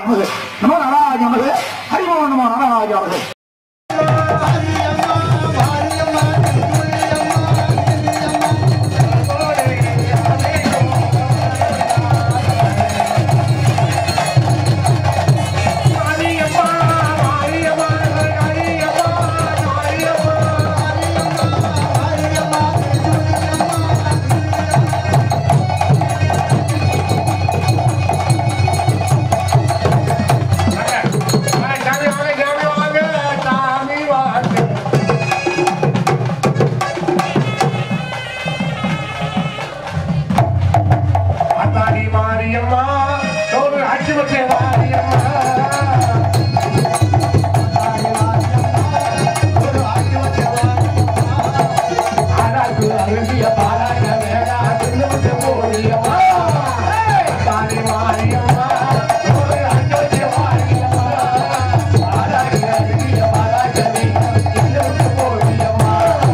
நமது நமோ நாராஜ நமது ஹரிமோ நமோ நாராஜ நமது மாரியம்மா ஒரு அச்சு வச்ச மாரியம்மா ஆராய்ச்சி அருகிய பாராட்ட வேடா திரும்ப போடியம்மா தானி மாரியம்மா ஒரு அச்சு வச்ச மாரியம்மா ஆராய்ச்சி அருகிய பாராட்ட வேடா திரும்ப போடியம்மா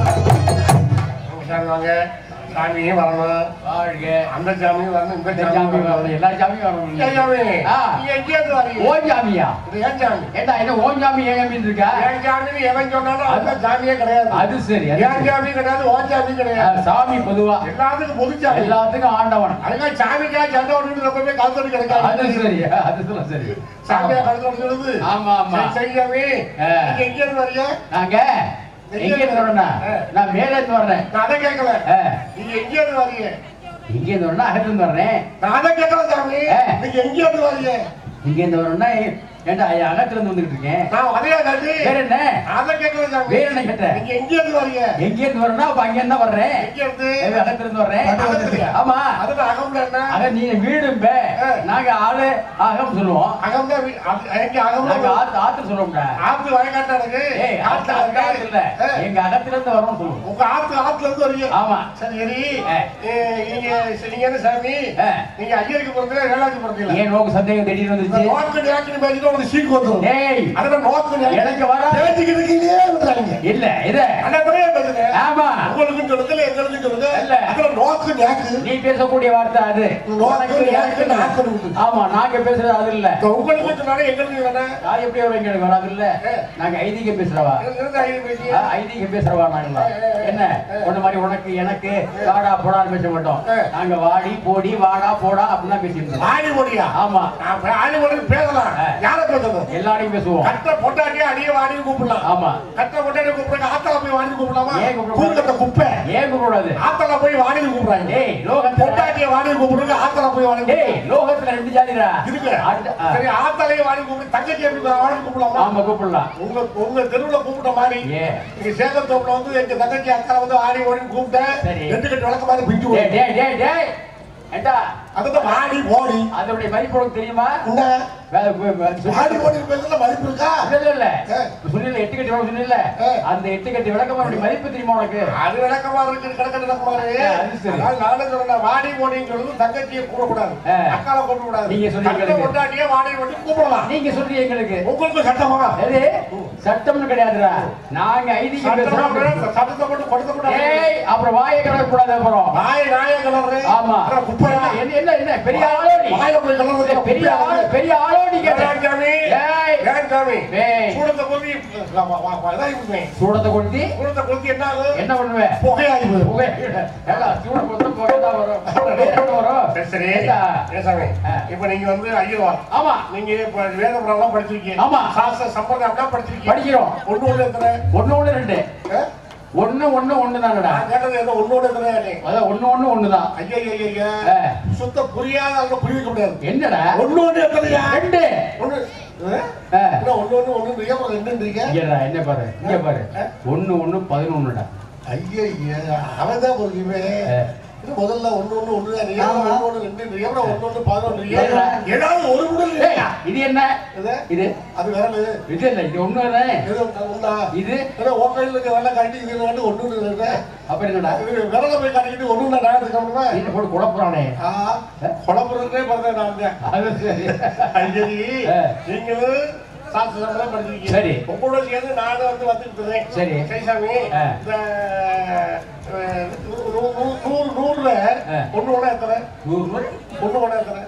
சாமி வாங்க சாமியும் வரணும் வாழ்க அந்த சாமியும் வரணும் இந்த இந்த சாமியும் சாமி வரணும் வரணும் எல்லா சாமியும் வரணும் ஏன் சாமி ஆ. நீ எங்கேயாவது வரீங்க ஓம் சாமியா இது ஏன் சாமி ஏண்டா என்ன ஓம் சாமி ஏன் சாமின்னு இருக்கா ஏன் சாமின்னு எவன் சொன்னாலும் அந்த சாமியே கிடையாது அது சரி அது ஏன் சரி. சாமி கிடையாது ஓ சாமி ஆ, கிடையாது சாமி பொதுவா எல்லாத்துக்கும் பொது சாமி எல்லாத்துக்கும் ஆண்டவன் அதுக்காக சாமிக்கா சண்டை ஓடிட்டு எப்பவுமே கழுத்தடி அது கிடைக்காது சரி அது சொல்ல சரி சாமியா கழுத்து ஓடுறது ஆமா ஆமா சரி சாமி ஆ. நீங்க எங்க இருந்து வரீங்க நாங்க எங்க இருந்து வரேன்னா நான் மேல இருந்து வர்றேன் நான் அதை கேட்கல ஆ, நீங்க எங்க இருந்து வரீங்க இங்க இருந்து வரேன்னா அகத்துல இருந்து வர்றேன் நான் அதை கேட்கல சாமி ஆ. நீங்க எங்க இருந்து வரீங்க இங்க இருந்து வரேன்னா ஏண்டா அகத்துல இருந்து வந்துகிட்டு இருக்கேன் நான் அதையா கேட்டு வேற என்ன அதை கேட்கல சாமி வேற என்ன கேட்ட நீங்க எங்க இருந்து வரீங்க எங்க இருந்து வரேன்னா அப்ப அங்க இருந்து வர்றேன் எங்க இருந்து ஏய், அகத்துல இருந்து வர்றேன் அகத்துலயா? ஆமா அதுதான் அகம்ல என்ன அக நீ வீடும் பே ஆ. நாங்க ஆளு அகம் சொல்லுவோம் அகம்ல வீ- அது- எங்க நாங்க அகம்ல ஆத்து ஆத்து சொல்லுவோம்டா ஆத்து வயக்காட்டா இருக்கு ஏய் ஆத்து ஆத்துல ஆத்து இல்ல இருக்கு. ஆ. எங்க அகத்துல இருந்து வரோம் சொல்லுவோம் உங்க ஆத்து ஆத்துல இருந்து வரீங்க ஆமா சரி சரி ஆ. ஏ, நீங்க சரி, நீங்க என்ன சாமி ஆ. நீங்க ஐயருக்கு பிறந்தீங்களா ஏழாவது பிறந்தீங்களா ஏன் நோக்கு சந்தேகம் திடீர்னு வந்துச்சு நோக்கு ஞாக்கின்னு பேசிட்டு உங்களுக்கு சீக்கு வந்துடும் ஏய் அதெல்லாம் நோக்கு எனக்கு வர பேசிக்கிட்டு இருக்கீங்களே விட்டுறாங்க இல்ல இது அண்ணா பெரிய பேசுங்க ஆமா உங்களுக்கும் சொல்லுங்க எங்களுக்கும் சொல்லுங்க இல்ல. அதெல்லாம் நோக்கு ஞாக்கு நீ பேசக்கூடிய வார்த்தை அது நோக்கு உனக்கு ஞாக்கு எனக்கு நாக்கு இருக்குது. ஆமா நாங்க பேசுறது அது இல்ல இப்ப உங்களுக்கு சொன்னாலும் எங்களுக்கு வேணா நான் எப்படி வரும் எங்களுக்கு வராது இல்ல நாங்க ஐதீகம் பேசுறவா இருந்து ஐயர் பேசிய ஆ, ஐதீகம் பேசுறவா நாங்களா என்ன உன்ன மாதிரி உனக்கு எனக்கு வாடா போடா பேச மாட்டோம் நாங்க வாடி போடி வாடா போடா அப்படின்னு தான் பேசிட்டு இருக்கோம் ஆடி மொழியா ஆமா நான் ஆடி மொழி பேசலாம் ஆ. யார பேசுறது எல்லாரையும் பேசுவோம் கட்ட பொட்டாட்டியா அடிய வாடியும் கூப்பிடலாம் ஆமா கட்ட பொட்டாட்டி கூப்பிடுறாங்க ஆத்தால போய் வாடி கூப்பிடலாமா ஏன் கூப்பிட கூப்பிட்ட குப்பை ஏன் கூடாது ஆத்தால போய் வாடி கூப்பிடுறாங்க ஏய் லோகத்துல பொட்டாட்டிய வாடி கூப்பிடுறாங்க ஆத்தால போய் வாடி ஏய் லோகத்துல ரெண்டு ஜாதிடா இருக்கு அடுத்த- ஆ. சரி ஆத்தாலையும் வாடி கூப்பிடு தங்கச்சி எப்படி வாடி கூப்பிடலாமா ஆமா கூப்பிடலாம் உங்க உங்க தெருவுல கூப்பிட்ட மாதிரி ஏ நீங்க சேகத்தோப்புல வந்து எங்க தங்கச்சி அக்கா வந்து ஆடி ஓடி கூப்பிட்டேன் சரி. ரெண்டு கட்டு விளக்க மாதிரி பிஞ்சு டேய் போடும். டேய் டேய் டேய் ஏண்டா அதுதான் ஆடி ஓடி அதோடைய மதிப்பு உனக்கு தெரியுமா என்ன வே- வே- வே- சொல்லு. ஆடி ஓடி பேசுறதுல மதிப்பு இருக்கா இல்ல, இல்ல, இல்ல. ஆ. சொன்னீல்ல, எட்டு கட்டி விளக்கம் சொன்னீல்ல? ஆ. அந்த எட்டு கட்டி விளக்கமானுடைய மதிப்பு தெரியுமா உனக்கு அது விளக்கமா இருக்கு கிடக்கட்டு விளக்கமாரு ஆ, அது சரி. அதாவது நானே சொல்றேன் வாடி ஓடின்னு சொல்றது தங்கச்சியை கூப்பிடக்கூடாது ஆ. அக்கால கூப்பிடக்கூடாது நீங்க சொன்னீங்க கட்ட எனக்கு. கொண்டாட்டியே வாடி ஓடி கூப்பிடலாம் நீங்க சொல்றீங்க எங்களுக்கு உங்களுக்கு சட்டமா எது சட்டம்னு கிடையாதுடா நாங்க ஐதீகம் சட்டமா பேசுறோம் வேணும், சட்டத்தை போட்டு கொடுத்த கூடாது ஏய் அப்புறம் வாயை கலக்க கூடாது அப்புறம் நாய நாய கலரு ஆமா அப்புறம் குப்பையா என்ன என்ன என்ன பெரிய ஆளோ நீ வாயை போய் கலரு ஏய், பெரிய ஆளு பெரிய ஆளோ நீ கேட்ட ஏன் சாமி ஏய் ஏன் சாமி ஏய் சூடத்தை கொதி வா, வா, வா, இதான் இருப்பேன். சூடத்தை கொளுத்தி சூடத்தை கொளுத்தி என்ன ஆகுது என்ன பண்ணுவேன் புகையாகி போயிடும். புகை ஏடா சூட கொளுத்த புகை தான் வரும் வேற என்ன வரும் சரி, சரி ஏண்டா? ஏன் சாமி ஆ. இப்ப நீங்க வந்து ஐயர்வார் ஆமா நீங்க இப்ப வேத புராணம் படிச்சிருக்கீங்க ஆமா. சாஸ்திர சம்பிரதாயம் படிச்சிருக்கீங்க படிக்கிறோம் ஒண்ணு ஒண்ணு எத்தனை ஒண்ணு ஒண்ணு ரெண்டு ஆ? ஒண்ணு ஒண்ணு ஒண்ணுதானடா நான் கேட்டது என்ன ஒண்ணு ஒண்ணு எத்தனை இல்லை. அதான் ஒண்ணு ஒண்ணு ஒண்ணுதான் ஐயா ஐயா, ஐயா ஆ. சுத்த புரியாத ஆளுங்க புரிய வைக்க முடியாது என்னடா ஒண்ணு ஒண்ணு எத்தனையா ரெண்டு ஒண்ணு ஆ? ஆ. என்ன ஒண்ணு ஒண்ணு ஒண்ணுன்றீங்க அப்புறம் ரெண்டுன்றீங்க இங்கடா என்ன பாரு இங்க பாரு ஒண்ணு ஒண்ணு பதினொன்னுடா ஐயா ஐயா அவன் தான் பொறுக்குமே ஆ. இது முதல்ல ஒண்ணு ஒண்ணு ஒண்ணு தான் நீங்க ஆமா. ஒண்ணு ஒண்ணு ரெண்டுன்றீங்க அப்புறம் ஒண்ணு ஒண்ணு பதினொன்றீங்க ஏடா? ஏதாவது ஒரு முதல் ஏய், இது என்ன இது இது அது விரலு இது இல்ல இது ஒண்ணு தானே இது ஒண்ணா இது ஏன்னா உன் கையில இருக்க வெள்ளை காட்டி இது வந்து ஒண்ணு இருக்கு அப்புறம் என்னடா இது விரல போய் காட்டிக்கிட்டு ஒண்ணு நான் எடுக்க முடியுமா என்ன போட்டு குழப்பறானே ஆ குழப்பறதுனே பிறந்தேன் நான் தான். அது சரி ஐயரி ஆ. நீங்களும் சாஸ்திர சம்பளம் படிச்சிருக்கீங்க சரி. உங்களோட சேர்ந்து நானும் வந்து வந்துருக்கேன் சரி. சாமி ஆ. இந்த அஹ், நூ- நூ- நூ- நூறு நூறுல ஆ. ஒண்ணு ஒண்ணா எத்தனை நூறு ஒண்ணு ஒண்ணா எத்தனை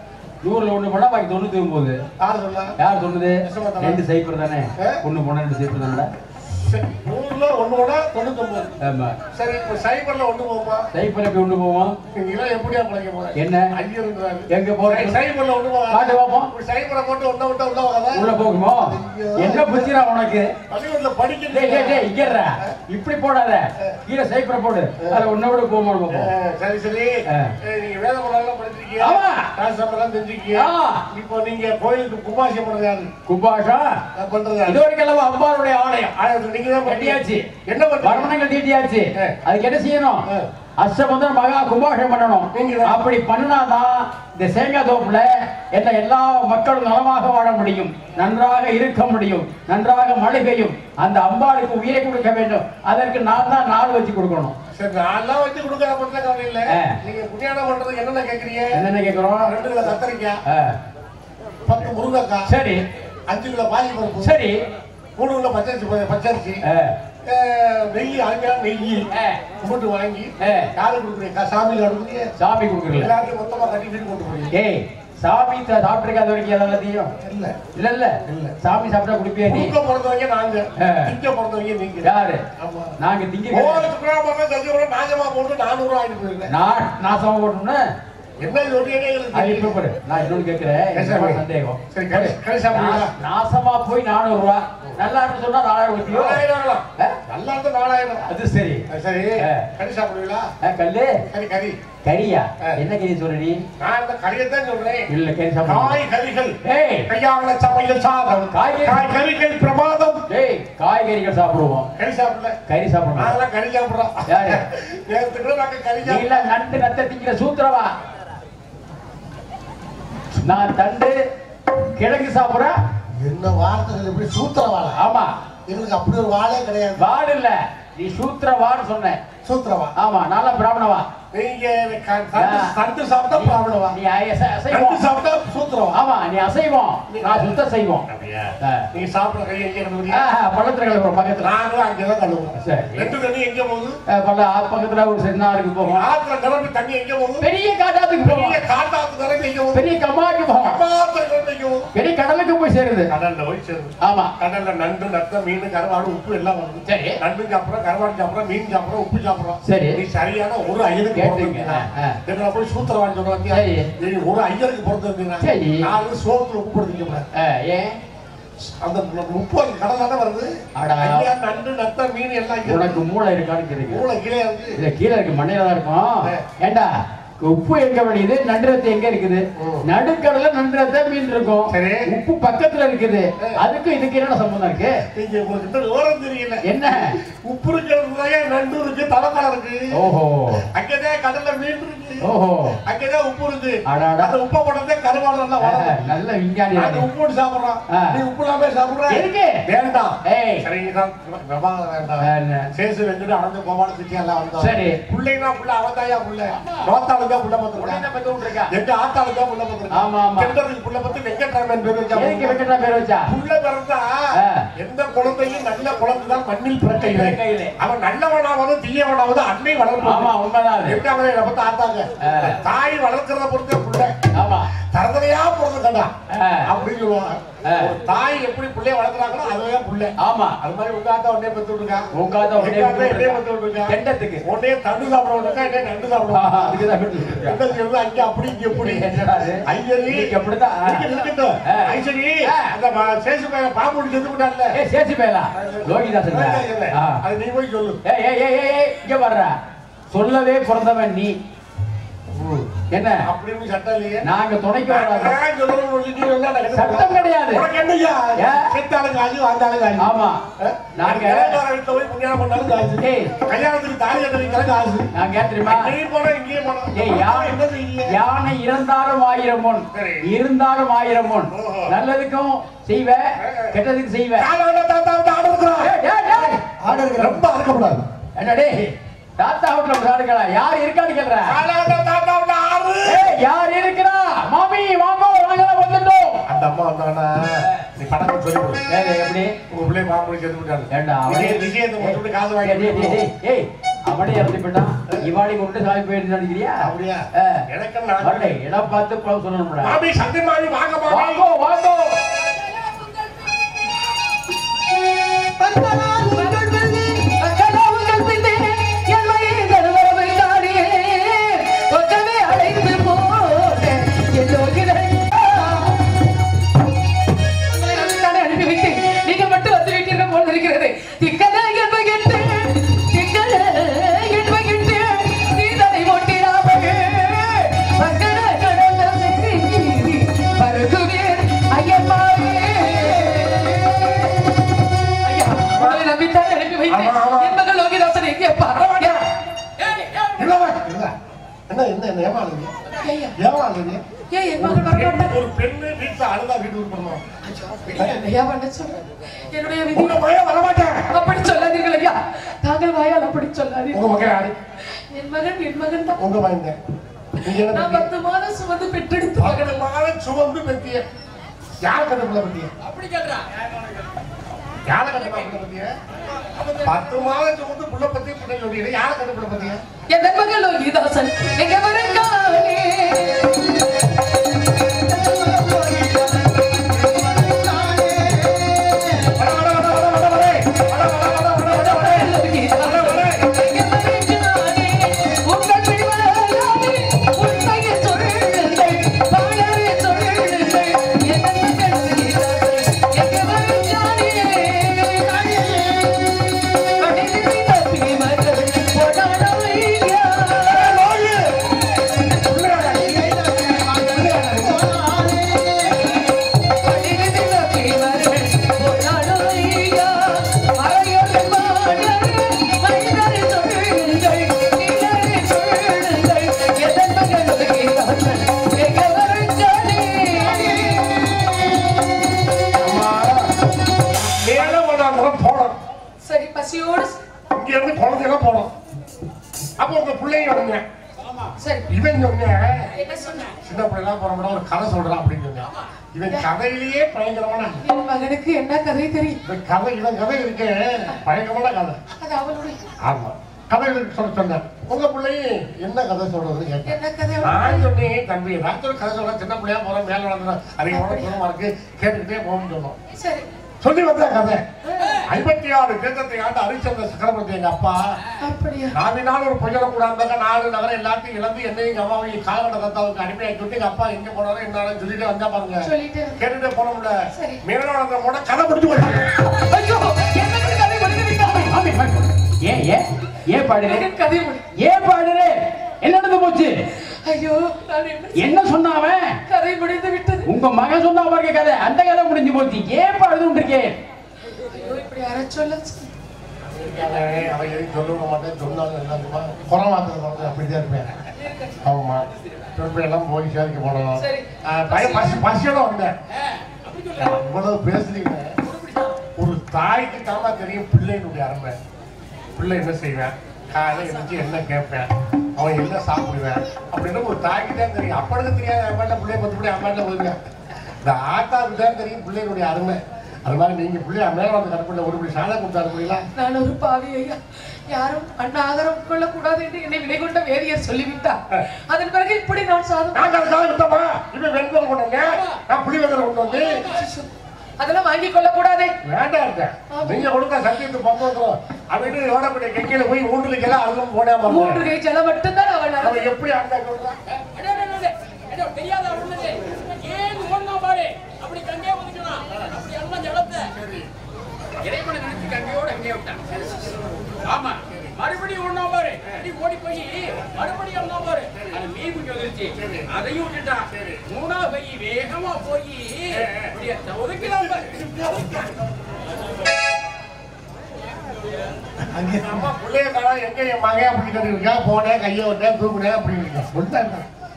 நூறுல ஒண்ணு போனா பாக்கி தொண்ணூத்தி ஒன்பது யார் சொல்லலாம் யார் சொன்னது யசோதா. ரெண்டு சைப்பர் தானே ஆ? ஒண்ணு போனா ரெண்டு சைப்பர் தானே சரி, நூறுல ஒண்ணு கூட தொண்ணூத்தொன்பது ஆமா சரி இப்ப சைபர்ல ஒண்ணு போகுமா சைப்பர் எப்படி ஒண்ணு போவோம் நீங்க எப்படியா பிழைக்க போறேன் என்ன ஐயருன்றாரு எங்க போறேன் சைபர்ல ஒண்ணு போகாது காட்டு பாப்போம் இப்படி சைபரை போட்டு ஒண்ண விட்டா உள்ள போகாதா உள்ள போகுமோ என்ன புத்திரா உனக்கு பள்ளிக்கூடத்துல டேய் டேய் டேய் படிக்கிறது இங்கறா இப்படி போடாத கீழே சைப்பரை போடு அதுல ஒண்ணை விட போக மாட்டோம் அஹ், சரி சரி ஆ. அஹ், நீங்க வேத முறையெல்லாம் படிச்சிருக்கீங்க ஆமா. ராசமெல்லாம் தெரிஞ்சிருக்கீங்க ஆ. இப்போ நீங்க கோயிலுக்கு கும்பாசியம் பண்றது யாரு குபாஷா நான் பண்றது யாரு? இது வரைக்கும் அம்பாருடைய ஆலயம் ஆயிரத்து நீங்க தான் கட்டியாச்சு என்ன பண்றீங்க வர்ணங்கள் தீட்டியாச்சு ஆ. அதுக்கு என்ன செய்யணும் ஆ. அஷ்டபந்தன் மகா கும்பாஷம் பண்ணணும் நீங்க தான். அப்படி பண்ணினாதான் இந்த தேங்காய் தோப்புல என்ன எல்லா மக்களும் நலமாக வாழ முடியும் நன்றாக இருக்க முடியும் நன்றாக மழை பெய்யும் அந்த அம்பாளுக்கு உயிரை கொடுக்க வேண்டும் அதற்கு நான் தான் நாள் வச்சு கொடுக்கணும் சரி நான்லாம் வச்சு கொடுக்கற பண்ற கவலை இல்ல ஆ. நீங்க புண்ணியானம் பண்றதுக்கு என்னென்ன கேக்குறீங்க என்னென்ன கேட்கிறோம் ரெண்டு கிலோ கத்தரிக்காய் ஆ. பத்து முருங்கைக்காய் சரி அஞ்சு கிலோ பாசி பருப்பு சரி மூணு கிலோ பச்சரிசி ப- பச்சரிசி ஆ. அஹ், நெய் அருமையான நெய் ஆ. கும்பிட்டு வாங்கி ஆ. யாரு கொடுக்குறீங்க சாமி கொடுக்குறீங்க சாமி கொடுக்குறீங்க எல்லாத்தையும் மொத்தமா கட்டி வீட்டு கொண்டு போறீங்க ஏய் சாமி சாப்பிட்டுருக்காத வரைக்கும் எல்லாத்தையும் இல்ல இல்ல இல்ல இல்ல. சாமி சாப்பிட்டா குடிப்பியா நீ குடுக்க பிறந்தவங்க நாங்க ஆ. திங்க பிறந்தவங்க நீங்க யாரு ஆமா நாங்க திங்க கிடையாது. ஓரத்து கிராமம் கல்யாணம் நாஜமா போட்டு நானூறு ரூபாய் ஆயிட்டு போயிருந்தேன் நான் நாசமா போட்டோம்னா என்ன சொல்றீங்க அது இப்ப பாரு நான் இன்னொன்னு கேட்கிறேன் Yes, எனக்கு sir. ஒரு சந்தேகம் சரி, கறி- கறி சாப்பிடுவீங்களா? நா- நாசமா போய் நானூறு ரூபா நல்லா இருந்து சொன்னா நாலாயிரம் ஊத்தியோ நாலாயிரம் ஆகலாம். ஆ? நல்லா இருந்தா நாலாயிரம் அது சரி ஆ, சரி ஆ. கறி சாப்பிடுவீங்களா ஆ, கல்லு கறி கறி கறியா ஆ. என்ன கறி சொல்ற நீ நான் இந்த கறியத்தான் சொல்றேன் இல்ல கறி சாப்பிட காய் கறிகள் ஏய் கையாள சமையல் சாதம் காய்கறி- காய் கறிகள் பிரமாதம் ஏய் காய்கறிகள் சாப்பிடுவோம் கறி சாப்பிடல கறி சாப்பிடுவோம் நாங்களாம் கறி சாப்பிடுறோம் யாரு? நேரத்துக்கு கூட நாங்க கறி நீ சாப்பிடுறோம் எல்லாம் நண்டு நத்த திங்கிற சூத்திரவா நான் தண்டு கிழங்கு சாப்பிடுறேன் என்ன வார்த்தைகள் எப்படி சூத்திரவாளா ஆமா எங்களுக்கு அப்படி ஒரு வாழே கிடையாது வாடு இல்ல நீ சூத்திரவான்னு சொன்ன சூத்திரவா ஆமா நல்லா பிராமணவா நீங்க க- தண்டு தண்டு சாப்பிட்டா பிராமணவா நீ அசை- தண்டு அசைவம் சாப்பிட்டா சூத்திரவா ஆமா நீ அசைவம் நான் சுத்த செய்வோம் அப்படியா ஆ. நீங்க சாப்பிடுற கை எங்க கழுவுறீங்க ஆஹ், பள்ளத்துல கிளம்புறோம் பக்கத்துல நாங்களும் அங்கதான் கழுவுறோம் சரி. ரெண்டு தண்ணி எங்க போகுது ஆஹ், பள்ள ஆ- பக்கத்துல ஒரு சென்னாருக்கு போவோம் ஆத்துல நிரம்பி தண்ணி எங்க போகுது பெரிய காட்டாத்துக்கு பெரிய போவோம் காட்டாத்து நிரம்பி எங்க போகுது பெரிய கம்மாக்கு போவோம் அம்மாத்துல நிரம்பி எங்க போகுது பெரிய கடலுக்கு போய் சேருது கடல்ல போய் சேருது ஆமா கடல்ல நண்டு நத்த மீன் கருவாடு உப்பு எல்லாம் வருது சரி. நண்டு சாப்பிடுறோம் கருவாடு சாப்பிடுறோம் மீன் சாப்பிடுறோம் உப்பு சாப்பிடுறோம் சரி. நீ சரியான ஒரு ஐயருக்கு கேட்டுங்க. பிறந்திருந்தீங்கன்னா, ஆ. எங்களை போய் சூத்திரவான் சொல்றாங்க சரி. நீ ஒரு ஐயருக்கு பிறந்திருந்தீங்கன்னா சரி. நாலு சோத்துல உப்பு போடுறீங்க பாரு. ஆஹ், ஏன் அந்த முப்பது கடல் தானே வருது அடா. ஐயா நண்டு நத்த மீன் எல்லாம் இங்க உனக்கு இருக்கு. மூளை இருக்கான்னு கேக்குறீங்க மூளை கீழே இருக்கு இல்ல கீழே இருக்கு மண்ணையில தான் இருக்கும் ஆ. ஏண்டா உப்பு எங்க வழியுது நன்றத்தை எங்க இருக்குது ம். நடுக்கடல நன்றத்தை மீன் இருக்கும் சரி. உப்பு பக்கத்துல இருக்குது ஆ. அதுக்கும் இதுக்கு என்ன சம்பந்தம் இருக்கு நீங்க உங்ககிட்ட விவரம் தெரியல என்ன உப்பு இருக்கிறதுலயே நண்டு இருக்கு தலைமலை இருக்கு ஓஹோ அங்கதான் கடல்ல மீன் இருக்கு ஓஹோ அங்கதான் உப்பு இருக்கு அடாடா. அந்த உப்பை போட்டதே கருவாடு எல்லாம் ஆ, வளரும் நல்ல விஞ்ஞானி நாங்க உப்பு போட்டு சாப்பிடுறோம் ஆ. நீ உப்பு இல்லாம சாப்பிடுற இருக்கு. வேண்டாம் ஏய். சரிதான் பிரபாகர் வேண்டாம் என்ன? சேசு வெங்கடு அனந்த கோபால சிட்டி எல்லாம் வந்தோம் சரி. பிள்ளைனா புள்ள அவதாயா புள்ள நோத்தாளு தான் புள்ள உடனே பத்திருக்கான் பெத்து விட்டுருக்கா. எங்க ஆத்தாளு தான் புள்ள பத்திருக்கான் ஆமா, ஆமா. கெண்டதுக்கு புள்ள பத்தி வெங்கட்ராமன் பேர் வச்சா எதுக்கு வெங்கடா பேர் வச்சா புள்ள பிறந்தா ஆ. எந்த குழந்தையும் நல்ல குழந்தை தான் மண்ணில் பிறக்கையிலே பிறக்கையிலே. அவன் நல்லவனாவது தீயவனாவது அன்னை வளர்ப்பு ஆமா உண்மைதான் அது எப்படி அவனை நம்ம ஆத்தாங்க ஆ. தாய் வளர்க்கறத பொறுத்தே புள்ள ஆமா தரதலையா பிறந்துட்டா ஆ. அப்படின்னு சொல்லுவாங்க ஆ. ஒரு தாய் எப்படி பிள்ளைய வளர்க்குறாங்களோ அதுவே புள்ள ஆமா அது மாதிரி உங்க ஆத்தா உடனே பெத்து விட்டுருக்கா உங்க ஆத்தா உடனே எங்க ஆத்தா பெத்து என்னைய விட்டுருக்கா. பெத்து விட்டுருக்கா கெண்டத்துக்கு. உடனே தண்டு சாப்பிட விட்டுருக்கா என்ன நண்டு சாப்பிட ஆஹா, விட்டுருக்கா. அதுக்குதான் பெத்து விட்டுருக்கா. எங்க இருந்து அங்க அப்படி இங்க எப்படி என்னடா இது? ஐயரி இன்னைக்கு அப்படித்தான். இங்க இருக்கட்டும். ஆ. ஐசரி ஆ. அந்த ம- சேசு பையன் பாம்பு பிடிச்சு செத்து விட்டான்ல ஏய் சேச்சி பேலா லோகிதாசன் இல்ல. ஆ. அது நீ போய் சொல்லு ஏய் ஏய் ஏய் ஏய், ஏய் இங்க வர்ற சொல்லவே பிறந்தவன் நீ என்ன அப்படின்னு சட்டம் இல்லையே நாங்க துணைக்கு வராது நான் சொல்றேன் சொல்லி நீ என்ன நடக்குது? சட்டம் கிடையாது உனக்கு என்னய்யா? ஏன்? செத்தாலும் காசு, வாழ்ந்தாலும் காசு. ஆமா ஆ? நாங்க கல்யாணக்கார வீட்டுல போய் புண்ணியம் பண்ணாலும் காசு. ஏய். கல்யாணத்துக்கு தாலி கட்ட வைக்கிற காசு. நாங்க ஏன் தெரியுமா அங்கேயும் போனா, இங்கேயும் போனா. ஏய் அப்பா யானை என்ன செய்ய? யானை இறந்தாலும் ஆயிரம் பொன் சரி. இருந்தாலும் ஆயிரம் பொன் ஓஹோ. நல்லதுக்கும் செய்வ கெட்டதுக்கு செய்வ காலால தாத்தா வந்து ஆடு இருக்கிறான். ஏய், ஏய், ஏய். ஆடு இருக்கிறான். ரொம்ப அறுக்கப்படாது. என்னடே தாத்தா வீட்டுல விளையாடுங்களா யார் இருக்கான்னு கேக்குற காலால தாத்தா வந்து ஆடு. ஏய் யார் இருக்கிறா மாமி வாங்க நாங்க வந்துட்டோம் அந்த அம்மா வந்தாங்கன்னா நீ பணம் சொல்லி கொடு ஏய், எப்படி உங்க பிள்ளை பாம்பு செத்து விட்டாங்க ஏண்டா அவனே விஜய- விஜயத்தை மட்டும் காசு ஏய், டேய், டேய், வாங்கி டேய், ஏய் அவனே இறந்து போயிட்டான் இவாளி கொண்டு சாமி போயிருந்து நினைக்கிறியா அப்படியா? ஆ. எனக்கு நான் வரலை, இடம் பார்த்து பழம் சொல்லணும்டா மாமி சந்தை மாமி வாங்க மாமி வாங்கோ வாங்கோ நீங்க மட்டும் வந்து விட்டீர்கள் போல இருக்கிறது திக்கல என்பகிட்டு திக்கல என்பகிட்டு நீதனை ஒட்டிடாமல் மக்கள கடந்த செய்தி பருகுவீர் ஐயம்மாவே ஐயா உங்களை நம்பித்தான் அனுப்பி வைத்தேன் ஆமா, ஆமா. என் மகள் லோகிதாசன் எங்கேப்பா இல்லவா? இல்ல. என்ன என்ன என்ன ஏமாளுங்க ஐயா ஏமாளுங்க ஏன் என் மகள் வரமாட்டா ஒரு பெண்ணு வீட்டுல அழுதா வீட்டுக்கு போடணும் ஐயா பண்ண சொல்றேன் என்னுடைய விதி உங்க பையன் வரமாட்டேன் அப்படி சொல்லாதீர்கள் ஐயா தாங்கள் வாயால் அப்படி உங்க சொல்லாதீர்கள் மகன் யாரு என் மகன் என் மகன் தான் உங்க பையன் தான். நீங்க என்ன நான் பண்ணீங்க? பத்து மாதம் சுமந்து பெற்றெடுத்து மகன் பகல் மாலை சுமந்து பெத்திய யார் கட்ட பிள்ளை பெத்திய அப்படி கேட்கிறா யார கட்ட பிள்ளை பெத்திய பத்து மாதம் சுமந்து புள்ள பத்தி பிள்ளை சொல்றீங்க யார கட்ட பிள்ளை பெத்திய என் மகன் லோகிதாசன் எங்க வருங்காலே வர வர வர வர வர வர வர வர வர வர வர வர லோகிதாசன் எங்க வருங்காலே உங்கள் பிடிவலையாலே உண்மையை சொல்லுங்கள் வாழவே சொல்லுங்கள் என் மகன் லோகிதாசன் எங்க வருங்காலே அடைந்து தப்பி மகள் போடாடையா அம்மா மேல கொண்டாந்து போனோம் சரி பசியோடு இங்க இருந்து குழந்தையெல்லாம் போனோம் அப்போ உங்க பிள்ளைங்க வருங்க சரி இவன் சொன்ன என்ன சொன்ன சின்ன பிள்ளைலாம் போறோம்னா ஒரு கதை சொல்றான் அப்படின்னு சொன்னேன் இவன் கதையிலேயே பயங்கரமான என் மகனுக்கு என்ன கதை தெரியும் இந்த கதை இவன் கதை இருக்கு பயங்கரமான கதை அது அவளுடைய ஆமா கதை இருக்கு சொல்ல சொன்னேன் உங்க பிள்ளையும் என்ன கதை சொல்றதுன்னு கேட்டேன் என்ன கதை நான் சொன்னேன் தம்பி ஏதாச்சும் ஒரு கதை சொல்ல சின்ன பிள்ளையா போறோம் மேல வளர்ந்துடும் அதிகமான தூரமா இருக்கு கேட்டுக்கிட்டே போகணும்னு சொன்னோம் சரி சொல்லி வந்த கதை ஐம்பத்தி ஆறு தேசத்தை ஆண்டு ஹரிச்சந்திர சக்கரவர்த்தி எங்க அப்பா அப்படியா நாவினால் ஒரு பொய்யல கூடாந்தாங்க நாலு நகரம் எல்லாத்தையும் இழந்து என்னையும் எங்க அம்மாவையும் காலகட்ட தத்தாவுக்கு அனுப்பியாக்கி விட்டு எங்க அப்பா எங்க போனாலும் என்ன சொல்லிட்டு வந்தா பாருங்க சொல்லிட்டு கேட்டுட்டே போனோம்ல சரி. மேலோட போன கதை முடிச்சு போயிட்டாங்க ஐயோ என் மகன் கதை முடிந்து விட்டான் ஆமே, ஆமே. ஏன் ஏன் ஏன் பாடுறே மகன் கதை முடி ஏன் பாடுறே என்ன நடந்து போச்சு ஐயோ நான் என்ன என்ன சொன்னான் அவன் கதை முடிந்து விட்டது உங்க மகன் சொன்ன பாருங்க கதை அந்த கதை முடிஞ்சு போச்சு ஏன் பாடுது இருக்கேன் ஐயோ இப்படி யார சொல்ல அவன் அவன் எதுவும் சொல்லுங்க மாட்டேன் சொன்னாலும் என்ன தெரியுமா குறை மாத்திரம் அப்படிதான் இருப்பேன் ஆமா திருப்பி எல்லாம் போய் சேரிக்க போனோம் சரி. ஆஹ் பையன் பசி பசியோட வந்தேன் இவ்வளவு பேசுறீங்க ஒரு தாய்க்கு தாமா தெரியும் பிள்ளையினுடைய அருமை பிள்ளை என்ன செய்வேன் காலையில எழுந்துச்சு என்ன கேட்பேன் அவன் என்ன சாப்பிடுவேன் அப்படின்னு ஒரு தாய்க்கு தான் தெரியும் அப்பனுக்கு தெரியாது அம்மாட்ட பிள்ளைய பத்து பிள்ளை அம்மாட்ட போதுங்க இந்த ஆத்தாவுக்கு தான் தெரியும் பிள்ளையினுடைய அருமை அது மாதிரி நீங்க பிள்ளைய மேல வந்து கட்டுப்பிள்ள ஒரு பிள்ளை சாலை கொடுத்து அனுப்புறீங்களா நான் ஒரு பாவி ஐயா யாரும் அண்ணா ஆதரவு கொள்ளக்கூடாது என்று என்னை விலை கொண்ட வேதியர் சொல்லிவிட்டார் அதன் பிறகு இப்படி நான் சாதம் நாங்க அதுக்காக விட்டோமா இவன் வெண்பல் கொண்டு வந்தேன் நான் புளி வெங்கல் கொண்டு வந்து அதெல்லாம் வாங்கி கொள்ளக்கூடாதே வேண்டாம் இருக்கேன் நீங்க கொடுக்க சத்தியத்து பக்கம் வந்துடும் அப்படின்னு ஓடக்கூடிய கெக்கையில போய் மூன்றுக்கு எல்லாம் அதுவும் போடாம மூன்று கை ஜலம் மட்டும்தான் அவள் நடந்து அவன் எப்படி அந்த சொல்றான் அடே, அடே, அடே, அடே, தெரியாத உள்ளது. ஏன் ஓடுனா பாரு அப்படி கங்கே ஒதுக்கலாம் அப்படி எல்லாம் ஜலத்தை இறைவனை நினைச்சு கங்கையோட அங்கே விட்டான் ஆமா மறுபடியும் ஒண்ணா பாரு அடி ஓடி போய் மறுபடியும் ஒண்ணா பாரு அது மீன் குஞ்சு வந்துருச்சு அதையும் விட்டுட்டான் மூணாவது கை வேகமா போய் இப்படியே ஒதுக்கலாம் பாரு அம்மா பிள்ளைய காணோம், எங்க என் மகன் அப்படி கேட்டுருக்கா போனேன் கையை விட்டேன் தூக்குனேன் அப்படி இருக்கேன் சொல்லிட்டேன்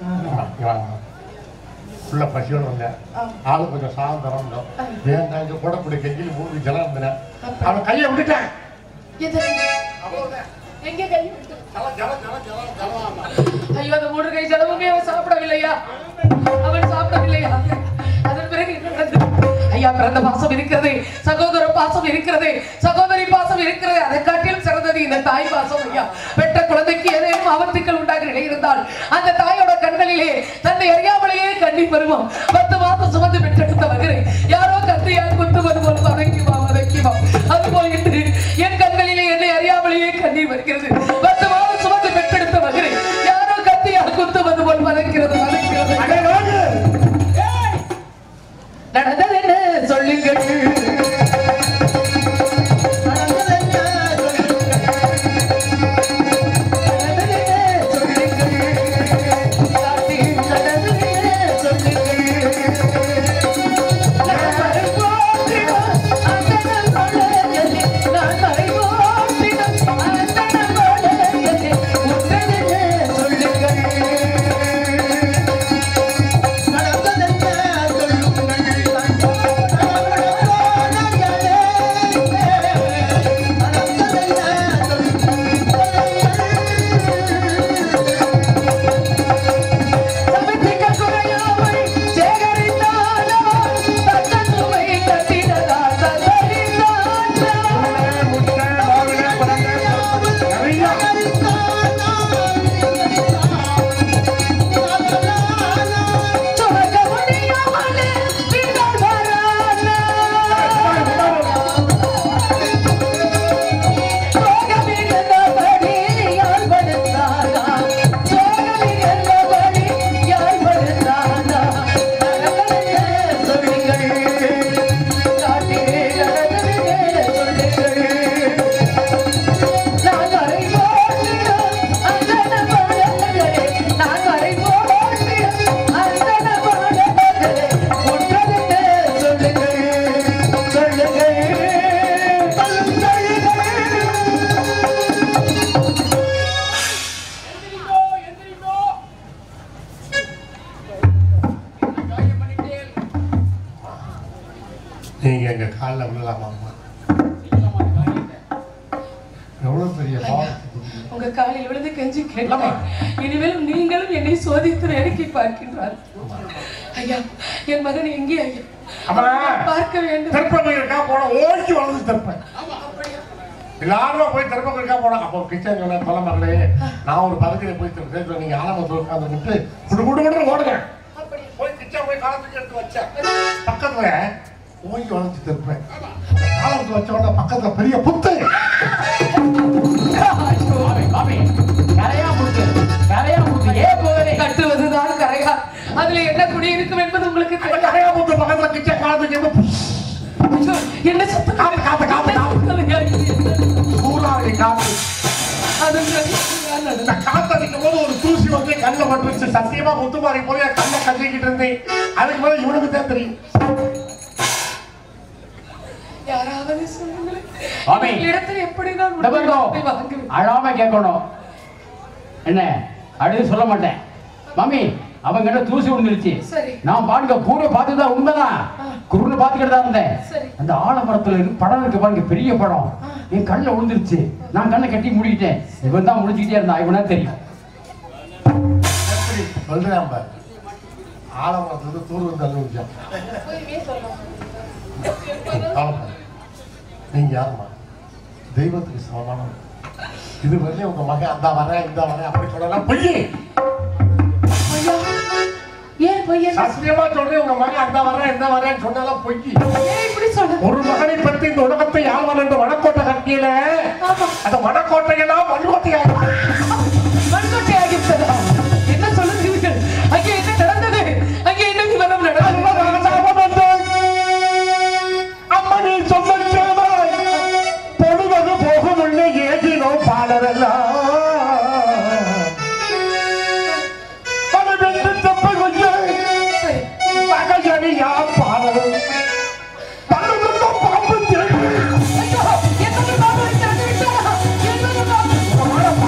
புள்ள பசியோட வந்தேன் ஆளு கொஞ்சம் சாதம் திறந்தோம் வேண்டாம் இங்க போடக்கூடிய கெஞ்சில் மூணு ஜலம் இருந்தேன் அவன் கையை விட்டுட்டேன் எத்தனை? அவ்வளவுதான். எங்கே கை விட்டு? ஜலம், ஜலம், ஜலம், ஜலம், ஜலம். ஐயோ அந்த மூன்று கை ஜலமுமே அவன் சாப்பிடவில்லையா அவன் சாப்பிடவில்லையா அதன் பிறகு என்ன நடந்தது ஐயா பிறந்த பாசம் இருக்கிறது சகோதர பாசம் இருக்கிறது சகோதரி பாசம் இருக்கிறது அதை காட்டிலும் சிறந்தது இந்த தாய் பாசம் ஐயா பெற்ற குழந்தைக்கு ஏதேனும் ஆபத்துக்கள் உண்டாக நிலை இருந்தால் அந்த தாயோட கண்களிலே தன்னை அறியாமலேயே கண்ணீர் வருவோம் பத்து மாதம் சுமந்து பெற்றெடுத்த மகனை யாரோ கத்தியால் குத்து வருவோம் வதக்கிவா வதக்கிவா அதுபோல் இன்று என் கண்களிலே என்னை அறியாமலேயே கண்ணீர் வருகிறது பத்து மாதம் சுமந்து பெற்றெடுத்த மகனை யாரோ கத்தியால் குத்துவது போல் வதக்கிறது வதக்கிறது நடந்தது என்ன சொல்லுங்கள் நடந்தது என்ன சொல்லுங்கள் காட்டில் நடந்தது என்ன சொல்லுங்கள் நான் மறைபோற்றிடும் அந்தணன் மலர்களே, நான் மறைபோற்றிடும் அந்தணன் மலர்களே, உற்றதென்ன சொல்லுங்கள் சமைத்திக்க குறையாமல் சேகரித்தானவன் தத்தன் சுவை கட்டினதால் தத்தளித்தான் சுமக்க முடியாமலே பின்னால் வரானா சோகமிருந்தபடி யாழ் படுத்தானா சோகமிருந்தபடி யாழ் படுத்தானா நடந்ததென்ன சொல்லுங்கள் காட்டிலே நடந்ததென்ன சொல்லுங்கள் நான் வரை போற்றிடும் அந்தண மலர்களே நான் வரை போற்றிடும் அந்தண மலர்களே உற்றதென்ன சொல்லுங்கள் சொல்லுங்கள் எந்திரிங்கோ எந்திரிங்கோ என்ன காரியம் பண்ணிட்டேன் நீங்க எங்க காலில் விழலாமா அம்மா சீக்கிரமா அந்த காரியத்தை எவ்வளவு பெரிய பாவம் உங்க காலில் விழுந்து கெஞ்சி கேட்டேன் இனிமேலும் நீங்களும் என்னை சோதித்து வேடிக்கை பார்க்கின்றார் ஐயா என் மகன் எங்கே ஐயா அம்மா. பார்க்க வேண்டும் திருப்பதிக்கா போன ஓடி வளர்ந்து திருப்பேன் ஆமா அப்படியா எல்லாரும் போய் திருப்பதிக்கா போனோம் அப்போ கிச்சன் சொன்ன தொலை மகளே நான் ஒரு பகுதியில போய் திருப்பி நீங்க ஆரம்பத்தில் உட்காந்துட்டு குடு குடு குடு ஓடுங்க போய் கிச்சன் போய் காலத்துக்கு எடுத்து வச்சேன் பக்கத்துல ஓங்கி வளைச்சு திருப்பேன் காலத்துக்கு வச்ச உடனே பக்கத்துல பெரிய புத்து பாவி, பாவி. கரையா முத்து கரையா முத்து ஏன் போகிறே கட்டுவதுதான் கரையா அதுல என்ன குடி இருக்கும் என்பது உங்களுக்கு அந்த தெரியும் கரையா புத்து பக்கத்துல கிச்சன் காலத்துக்கு எடுத்து ஐயோ, என்ன சத்தம் காத்து, காத்து, காத்து, காத்து. சூறாவளி காத்து அது நான் இந்த நடந்தேன். காத்தடிக்கும் போது ஒரு தூசி வந்து கண்ணில் பட்டுருச்சு சத்தியமா முத்துமாரி போய் என் கண்ணை கட்டிக்கிட்டு இருந்தேன் அதுக்கு மேல இவனுக்கு தான் தெரியும் யாராவது சொல்லுங்களேன் மாமி. இந்த இடத்துல எப்படி நான் இந்த பாருங்க, உண்மையை வாங்குவேன் அழாம கேட்கணும் என்ன அடுத்து சொல்ல மாட்டேன் மாமி அவங்க கிட்ட தூசி விழுந்துருச்சு சரி. நான் பாருங்க கூட பார்த்துதான் உண்மைதான் குருன்னு பார்த்துக்கிட்டு தான் இருந்தேன் சரி. அந்த ஆலமரத்துல இருக்கு படம் இருக்கு பாருங்க பெரிய படம் என் கண்ணில் விழுந்துருச்சு நான் கண்ணை கட்டி மூடிக்கிட்டேன் இவன் தான் முடிச்சுக்கிட்டே இருந்தான் இவனா தெரியும் எப்படி சொல்றேன் பாரு ஆலமரத்துல தூர் வந்து அனுபவிச்சான் பொய்யே சொல்லலாம். ஆலமரம் நீங்க யாருமா தெய்வத்துக்கு சமமானவன் இது வரலையும் உங்க மகன் அந்த வரேன் இந்த வரேன் அப்படி சொல்லலாம் பொய் ஐயா, ஏன் பொய்யே சத்தியமா சொல்றேன் உங்க மகன் அந்த வரேன் இந்த வரேன்னு சொன்னாலும் பொய் ஏன் இப்படி சொல்ற ஒரு மகனை பற்றி இந்த உலகத்தை ஆழ்வன் என்று வடக்கோட்டை கட்டியில ஆமா அந்த வடக்கோட்டையெல்லாம் மண்கோட்டையாக மண்கொட்டை ஆகிவிட்டதா என்ன சொல்லுகிறீர்கள் அங்கே என்ன நடந்தது அங்கே என்ன விவரம் நடந்தது அம்மனி சொல்ல கேளாய் பொழுவது போகும் உள்ளே ஏதினோ பாடரெல்லாம் பலவென்று தப்ப கொய்ய சரி பகையடியா பாடல் பலவென்ற பாம்பு தேடி ஐயோ, என்னது பாபு இறந்து விட்டாரா? என்னது பாபு?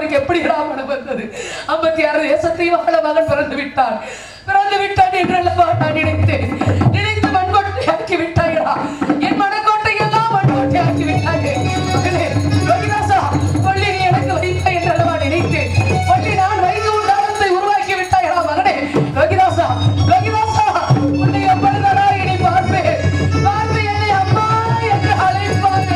அவனுக்கு எப்படி மனம் வந்தது ஐம்பத்தி ஆறு தேசத்தையும் வாழ மகன் பிறந்து விட்டான் பிறந்து விட்டான் என்றல்லவா நான் நினைத்தேன் நினைத்து மண்கோட்டை ஆக்கி விட்டாயடா என் மனக்கோட்டை எல்லாம் மண்கோட்டை ஆக்கி விட்டாயே மகனே, ரோகிதாசா, கொல்லி நீ எனக்கு வைத்தாய் என்றல்லவா நினைத்தேன் கொல்லி நான் வைத்து உண்டானத்தை உருவாக்கி விட்டாயடா மகனே ரோகிதாசா ரோகிதாசா உன்னை எப்பொழுதடா இனி பார்ப்பேன் பார்த்து என்னை அம்மா என்று அழைப்பார்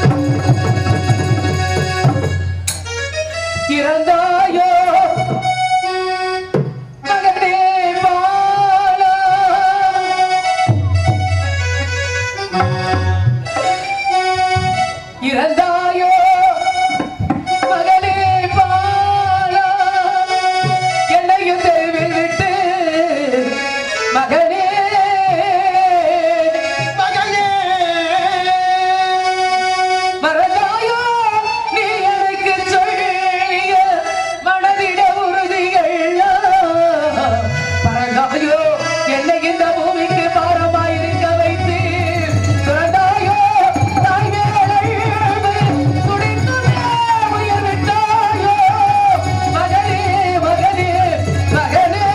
இறந்தாயோ மகனே பாலா இறந்தாயோ மகனே பாலா என்னையும் தெருவில் விட்டு மகனே மகனே மறந்தாயோ நீ எனக்கு சொல்லிய மனதிட உறுதிகள் பறந்தாயோ என்னை இந்த பூமிக்கு பாரமாயிருக்க வைத்து துறந்தாயோ தாய் மேலே துடித்துமே உயிர் விட்டாயோ மகனே மகனே மகனே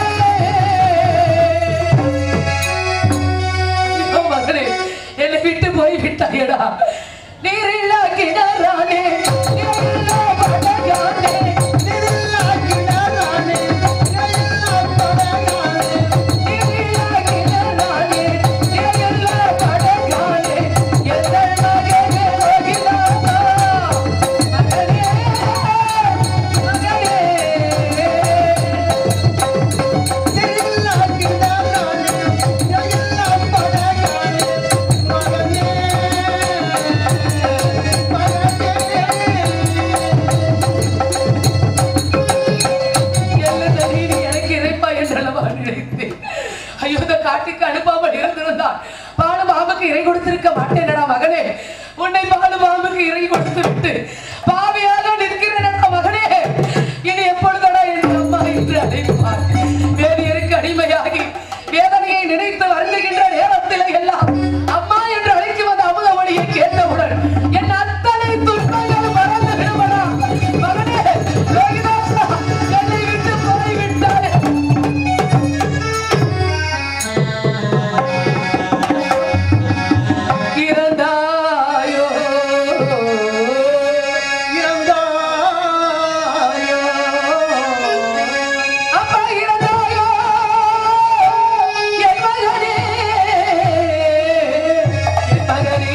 ஐயோ மகனே என்னை விட்டு போய் விட்டாயடா நீரில்லா கிணறானே நீரில்லா படகானே நீரில்லா கிணறானே நீரில்லா படகானே நீரில்லா கிணறானே நீரில்லா படகானே எங்கள் மகனே ரோகிதாசா மகனே மகனே என்ன நீ எனக்கு இறைப்பா என்றளவா நினைத்தேன் ஐயோ இந்த காட்டுக்கு அனுப்பாமல் இருந்திருந்தால் பாலு மாமுக்கு இறை கொடுத்திருக்க மாட்டேனடா மகனே உன்னை பாலு மாமுக்கு இறை கொடுத்து விட்டு பாவியாக நிற்கிறேனடா மகனே இனி எப்பொழுதடா என் அம்மா என்று அழைப்பார் வேதியருக்கு அடிமையாகி வேதனையை நினைத்து வருந்துகின்ற நேரத்தில் எல்லாம் அம்மா என்று அழைக்கும் அந்த அமுத மொழியை கேட்டவுடன் என் அத்தனை துன்பங்கள் மறந்து விடுவடா மகனே ரோகிதாசா என்னை விட்டு போய்விட்டாய் இறந்தாயோ அப்பா இறந்தாயோ என் மகனே என் மகனே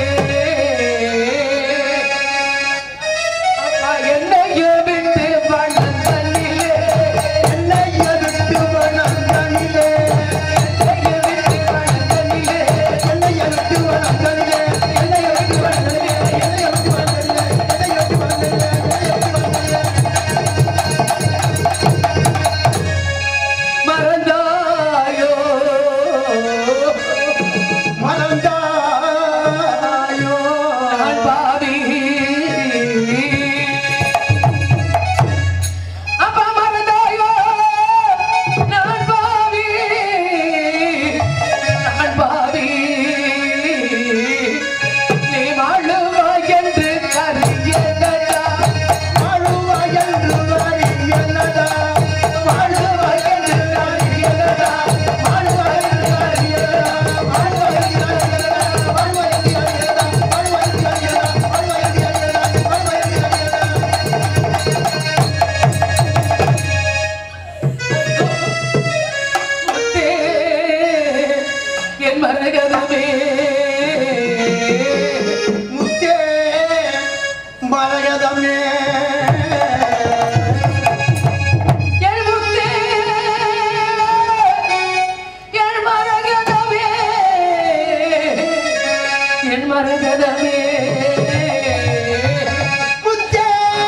அப்பா என்னைய விட்டு பணம் தண்ணிலே என்னைய விட்டு பணம் தண்ணிலே என்னைய விட்டு பணம் தண்ணிலே என்னைய விட்டு பணம் தண்ணிலே என்னைய விட்டு பணம் தண்ணிலே என்னைய விட்டு பணம் தண்ணிலே என்னைய விட்டு பணம் தண்ணிலே மறந்தாயோ மறந்தாயோ நான் பாவி அப்பா மறந்தாயோ நான் பாவி நான் பாவி நீ வாழுவாய் என்று கருதியதடா வாழுவாய் என்று அறியலடா வாழுவாய் என்று அறியலடா வாழுவாய் என்று அறியலடா வாழுவாய் என்று அறியலடா வாழுவாய் என்று அறியலடா வாழுவாய் என்று அறியலடா வாழுவாய் என்று அறியலடா வாழுவாய் என்று அறியலடா முத்தே, என் மரகதமே முத்தே மரகதமே என் முத்தே என் மரகதமே என் மரகதமே முத்தே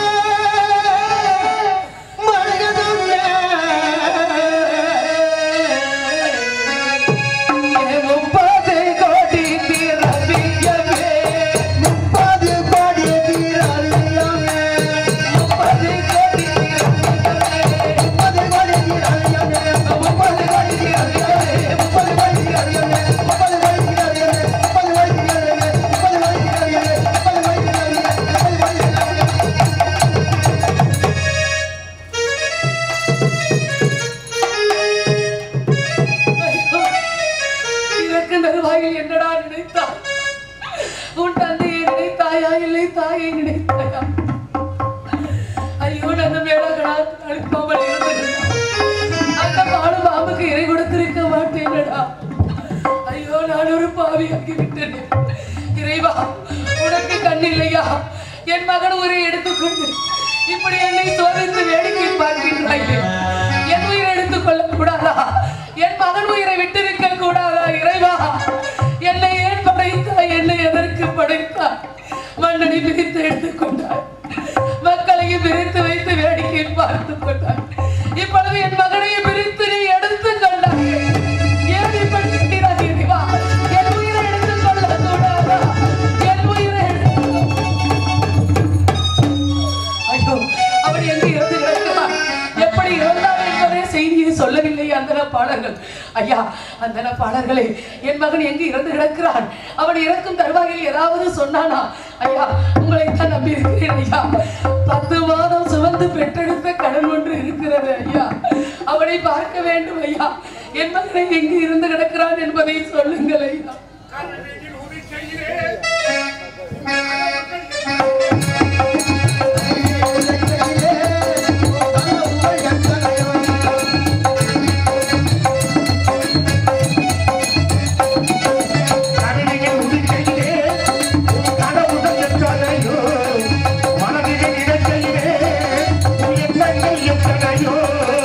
மரகதமே முப்பது கோடி திரவியமே முப்பது கோடி திரவியமே முப்பது கோடி திரவியமே முப்பது கோடி திரவியமே முப்பது கோடி திரவியமே முப்பது கோடி திரவியமே முப்பது கோடி திரவியமே முப்பது கோடி திரவியமே முப்பது கோடி இருக்கும் தருவாயில் என்னடா நினைத்தாய் உன் தந்தையை நினைத்தாயா இல்லை தாயை நினைத்தாயா ஐயோ அந்த மேடகடா அழுப்பாமல் இருந்திருந்தா அந்த பாடு பாம்புக்கு இறை கொடுத்திருக்க மாட்டேனடா ஐயோ நான் ஒரு பாவியாகி விட்டேன் இறைவா உனக்கு கண் இல்லையா என் மகன் உயிரை எடுத்துக்கொண்டு இப்படி என்னை சோதித்து வேடிக்கை பார்க்கின்றாயே என் உயிரை எடுத்துக் கொள்ள கூடாதா என் மகன் உயிரை விட்டிருக்க கூடாதா இறைவா என்னை ஏன் படைத்தாய் என்னை எதற்கு படைத்தாய் மன்னனை பிரித்து எடுத்துக்கொண்டாய் மக்களையும் பிரித்து வைத்து வேடிக்கை பார்த்து கொண்டாய் இப்பொழுது என் மகனையும் பிரித்து நீ எடுத்து கொண்டாய் ஏன் இப்படி செய்கிறாய் இறைவா என் உயிரை எடுத்துக் கொள்ள கூடாதா என் உயிரை எடுத்து ஐயோ அவன் எங்கு இறந்து கிடக்கிறான் எப்படி இறந்தான் என்பதே செய்தியை சொல்லவில்லை அந்தன பாடல்கள் ஐயா அந்தன பாடல்களே என் மகன் எங்கு இறந்து கிடக்கிறான் அவன் இறக்கும் தருவாயில் ஏதாவது சொன்னானா ஐயா உங்களை தான் நம்பி இருக்கிறேன் ஐயா பத்து மாதம் சுமந்து பெற்றெடுத்த கடன் ஒன்று இருக்கிறது ஐயா அவனை பார்க்க வேண்டும் ஐயா என் மகனை எங்கு இருந்து கிடக்கிறான் என்பதை சொல்லுங்கள் ஐயா கண்ணெதில் உதி செய்கிறேன் கண்ணெதில் உதி செய்கிறேன் கடவுள் எத்தனையோ மனதில் நினைக்கிறேன் எத்தனை எத்தனையோ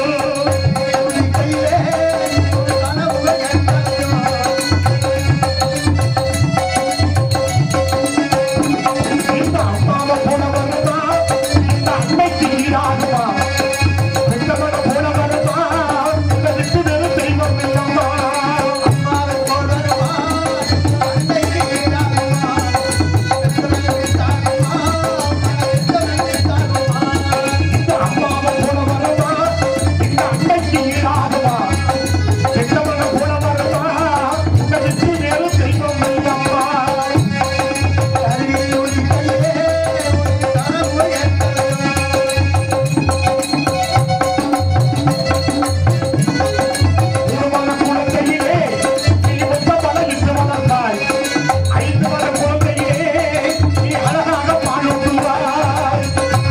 இந்த அம்மாவை போல வருதா இந்த அன்னைக்கு ஈடாகுமா பெற்றவனை போல வருதா இந்த விட்டு வேறு தெய்வம் இல்லம்மா அம்மாவை போல வருவா அன்னைக்கு ஈடாகுமா இந்த அம்மாவை போல வருவா இந்த அன்னைக்கு ஈடாகுமா பெற்றவனை போல வருதா இந்த விட்டு வேறு தெய்வம் இல்லம்மா உருவன குழந்தையிலே நீ ஒத்த பழகிட்டு வளர்ந்தாய் ஐந்து வர குழந்தையிலே நீ அழகாக பாடுவாய்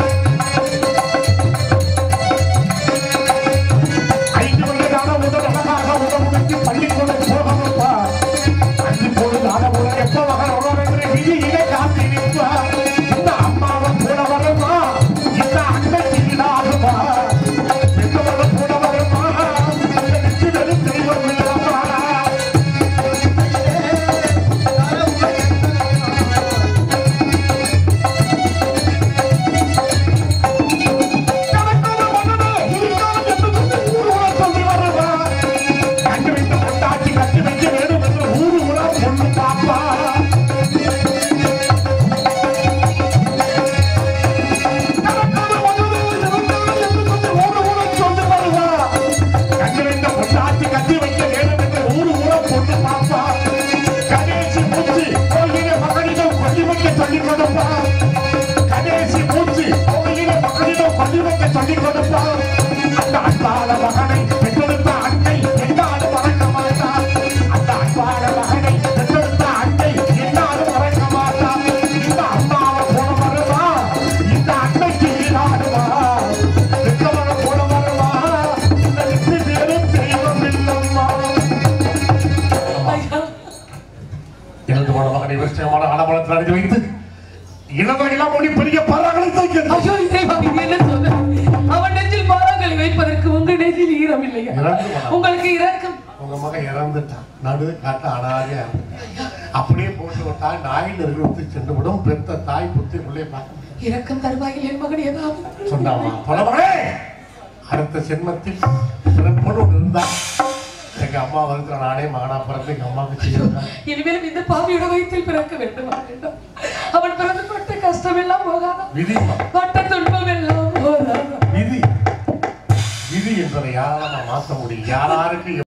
ஐந்து வயதான முதல் அழகாக உடம்புக்கு பள்ளிக்கூடம் போகணும்பா அஞ்சு பொழுது அளவுல எப்ப மகன் வரும் என்று விதியிலே காத்து நிற்பார் இந்த அம்மாவை கூட வருமா இந்த அன்னைக்கு இல்லாதுமா பெற்றவரை கூட வருமா இந்த நிச்சயம் தெய்வம் இல்லமா நடந்தது வந்தது இருந்தாலும் என்று ஊர்வலம் சொல்லி வருவா கண்டு வைத்த பொண்டாட்டி கட்டி வைக்க வேண்டும் என்று ஊரு உலகம் பொண்ணு பாப்பா நடந்தது வந்தது இருந்தாலும் என்று சொல்லி ஊரு உலகம் சொல்லி வருவா கண்டு வைத்த பொண்டாட்டி கட்டி வைக்க வேண்டும் என்று ஊரு உலகம் பொண்ணு பாப்பா கணேசி மூச்சு கோயிலே மகனிடம் கொல்லி வைக்க சொல்லிக் கொடுப்பா கணேசி மூச்சு கோயிலே மகனிடம் கொல்லி வைக்க சொல்லிக் கொடுப்பா அந்த அன்பான மகனை பெற்றெடுத்த அன்னை என்னாலும் மறக்க மாட்டார் அந்த அன்பான மகனை பெற்றெடுத்த அன்னை என்னாலும் மறக்க மாட்டார் இந்த அம்மாவை போல வருவா இந்த அன்னைக்கு ஈடாடுவா பெற்றவனை போல வருவா இந்த விட்டு வேறும் தெய்வம் இல்லம்மா ஐயா இரண்டு மாத மகனை விருட்சமான ஆலமரத்தில் அடைந்து வைத்து இளவரையெல்லாம் மொழி பெரிய பராங்களை தைக்கிறது ஐயோ இறைவா இது என்ன சொல்ல அவன் நெஞ்சில் பாறாங்களை வைப்பதற்கு உங்க நெஞ்சில் ஈரம் இல்லையா இறந்து போனான். உங்களுக்கு இரக்கம் உங்க மகன் இறந்துட்டான் நடு காட்டு அனாதையா இருந்தான். அப்படியே போட்டு விட்டா நாயில் நிறுத்தி சென்று விடும் பெத்த தாய் புத்தி உள்ளே பார்க்க முடியாது. இரக்கம் தருவாயில் என் மகன் ஏதாவது சொன்னாமா தொலைமகனே அடுத்த சென்மத்தில் பிறப்போடு ஒன்று இருந்தா எங்க அம்மா வந்து நானே மகனா பிறந்து எங்க அம்மாவுக்கு செய்யறேன் இனிமேலும் இந்த பாவியோட வயிற்றில் பிறக்க வேண்டுமா வேண்டாம் அவன் பிறந்து பட்ட கஷ்டம் எல்லாம் போகாதா விதி பட்ட துன்பம் எல்லாம் போகாதா விதி விதி என்பதை யாரால மாற்ற முடியும் யாராருக்கு